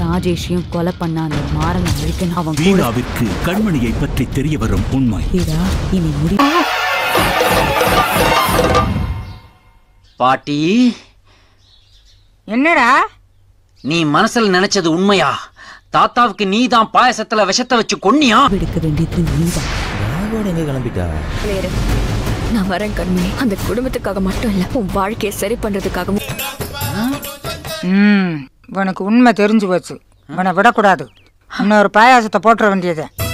ராஜேஷையும் கொலை பண்ண அந்த மாறன் அழிக்கணும் அவன் கூட வீராவிற்கு கண்மணியை பற்றி தெரிய வரும் உண்மை ஹீரா இனி முடி பாட்டி என்னடா நீ மனசுல நினைச்சது உண்மையா தாத்தாவுக்கு நீ தான் பாயசத்துல விஷத்தை வச்சு கொன்னியா எடுக்க வேண்டியது நீதான் எங்க கிளம்பிட்டா வேறு நான் வரேன் கண்மணி அந்த குடும்பத்துக்காக மட்டும் இல்ல உன் வாழ்க்கையை சரி பண்றதுக்காகவும் ம் உனக்கு உண்மை தெரிஞ்சு போச்சு உன்னை விடக்கூடாது இன்னொரு பாயாசத்தை போட்டுற வேண்டியது